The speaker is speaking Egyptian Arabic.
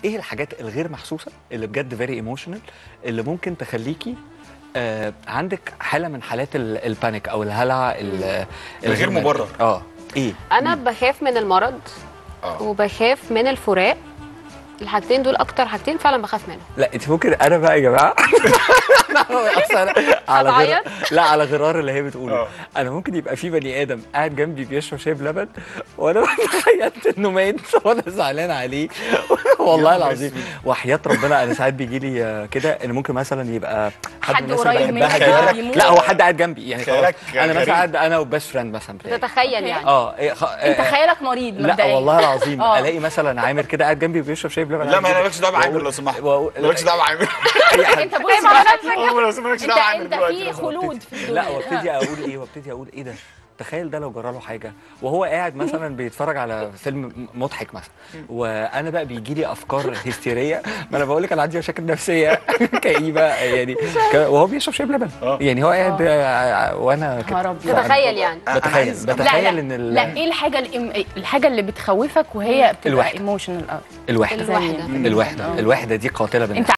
ايه الحاجات الغير محسوسه اللي بجد فيري ايموشنال اللي ممكن تخليكي آه عندك حاله من حالات ال- البانيك او الهلع ال- الغير مبرر. اه ايه انا بخاف من المرض اه وبخاف من الفراق الحاجتين دول اكتر حاجتين فعلا بخاف منهم لا انت ممكن انا بقى يا جماعه أصل أنا على غرار هتعيط؟ لا على غرار اللي هي بتقوله اه. انا ممكن يبقى في بني ادم قاعد جنبي بيشرب شاي بلبن وانا تخيلت انه مات وانا زعلان عليه والله يا نهار العظيم اسود. وحياه ربنا انا ساعات بيجي لي كده ان ممكن مثلا يبقى حد, حد من الناس اللي قريب بحبها منك كده. بيموت. لا هو حد قاعد جنبي يعني خلاص خيالك انا مثلا غريب. قاعد انا وبست فريند مثلا بتاعي تتخيل يعني اه إيه خ... انت آه، خيالك مريض لا مبدئيا والله العظيم اه. الاقي مثلا عامر كده قاعد جنبي بيشرب شاي بلبن لا ما انا عادي مالكش دعوه بعامر وأقول- لو سمحت وأقول- مالكش دعوه بعامر أي حد. انت بص مالكش مالكش انت دعوه بعامر انت دلوقتي في لو سمحت. خلود في الدنيا لا وابتدي اقول ايه وابتدي اقول ايه ده تخيل ده لو جرى له حاجه وهو قاعد مثلا بيتفرج على فيلم مضحك مثلا وانا بقى بيجي لي افكار هستيريه ما انا بقول لك انا عندي مشاكل نفسيه كئيبه يعني ك- وهو بيشرب شاي بلبن اه. يعني هو قاعد آه، وانا كده. نهار أبيض. تتخيل يعني أنا بتخيل عايز- لا بتخيل لا ان ال- لا ايه الحاجه الإم... الحاجه اللي بتخوفك وهي بتبقى الوحدة. ايموشنال قوي الوحده الوحده الوحده الوحده دي قاتله بالنسبه انت